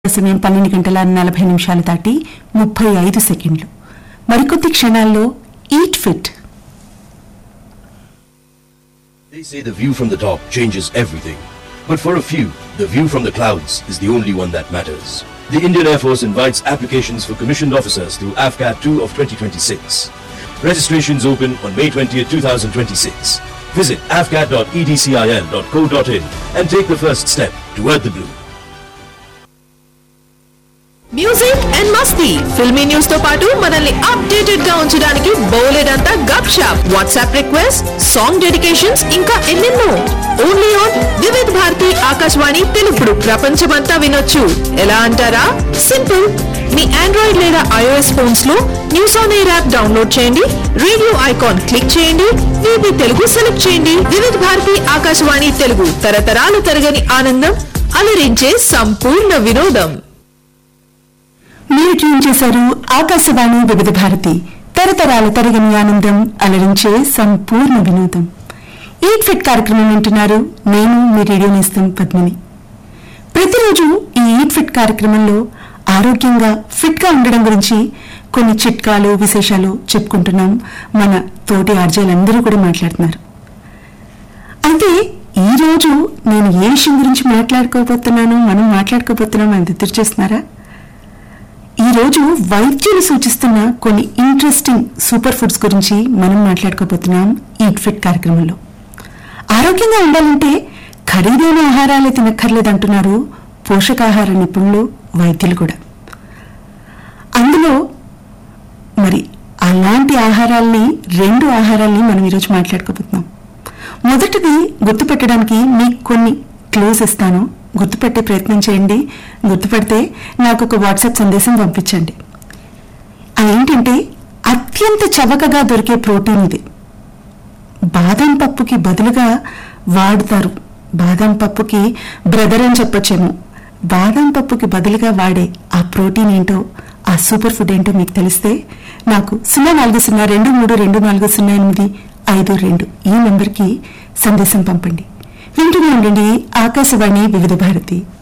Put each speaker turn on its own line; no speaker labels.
సమయం పన్నెండు గంటల నలభై నిమిషాలు దాటి ముప్పై ఐదు సెకండ్లు మరికొద్ది క్షణాల్లో eat fit
They say the view from the top changes everything. But for a few, the view from the clouds is the only one that matters. The Indian Air Force invites applications for commissioned officers through AFCAT 2 of 2026. Registrations open on May 20th, 2026. Visit afcat.edcil.co.in and take the first step toward the blue.
Music and masti filmi news తో పాటు మనల్ని updated గా ఉంచడానికి బోలెడంతా gup shup WhatsApp request song dedications ఇంకా ఎన్నెన్నో only on Vividh Bharati Akashvani తెలుగుడు ప్రపంచమంతా వినొచ్చు ఎలా అంటారా సింపుల్ మీ ఆండ్రాయిడ్ లేదా ఐఓఎస్ ఫోన్స్ లో news on air app download చేయండి రేడియో ఐకాన్ క్లిక్ చేయండి వీబీ తెలుగు సెలెక్ట్ చేయండి వివిధ భారతి ఆకాశవాణి తెలుగు తరతరాలు తరగని ఆనందం అలరించే సంపూర్ణ వినోదం
మీరు ట్యూన్ చేశారు ఆకాశవాణి వివిధ భారతి తరతరాల తరగని ఆనందం అలరించే సంపూర్ణ వినోదం ఈట్ ఫిట్ కార్యక్రమం వింటున్నారు నేను మీ రేడియో నేస్తం పద్మిని ప్రతిరోజు ఈ ఈట్ ఫిట్ కార్యక్రమంలో ఆరోగ్యంగా ఫిట్ గా ఉండడం గురించి కొన్ని చిట్కాలు విశేషాలు చెప్పుకుంటున్నాం మన తోటి ఆర్జీలందరూ కూడా మాట్లాడుతున్నారు అయితే ఈ రోజు నేను ఏ విషయం గురించి మాట్లాడుకోబోతున్నాను మనం మాట్లాడుకోబోతున్నాం అని ఎదురు చేస్తున్నారా ఈ రోజు వైద్యులు సూచిస్తున్న కొన్ని ఇంట్రెస్టింగ్ సూపర్ ఫుడ్స్ గురించి మనం మాట్లాడుకోబోతున్నాం ఈట్ ఫిట్ కార్యక్రమంలో ఆరోగ్యంగా ఉండాలంటే ఖరీదైన ఆహారాలే తినక్కర్లేదంటున్నారు పోషకాహార నిపుణులు వైద్యులు కూడా అందులో మరి అలాంటి ఆహారాల్ని రెండు ఆహారాల్ని మనం ఈరోజు మాట్లాడుకోబోతున్నాం మొదటిది గుర్తుపెట్టడానికి మీకు కొన్ని క్లూస్ ఇస్తాను గుర్తుపెట్టే ప్రయత్నం చేయండి గుర్తుపెడితే నాకు ఒక వాట్సాప్ సందేశం పంపించండి అదేంటంటే అత్యంత చవకగా దొరికే ప్రోటీన్ ఇది బాదం పప్పుకి బదులుగా వాడతారు బాదం పప్పుకి బ్రదర్ అని చెప్పొచ్చేమో బాదం పప్పుకి బదులుగా వాడే ఆ ప్రోటీన్ ఏంటో ఆ సూపర్ ఫుడ్ ఏంటో మీకు తెలిస్తే నాకు సున్నా నాలుగు సున్నా రెండు మూడు రెండు నాలుగు సున్నా ఎనిమిది ఐదు రెండు ఈ నెంబర్కి సందేశం పంపండి వింటూనే ఉండండి ఆకాశవాణి వివిధ భారతి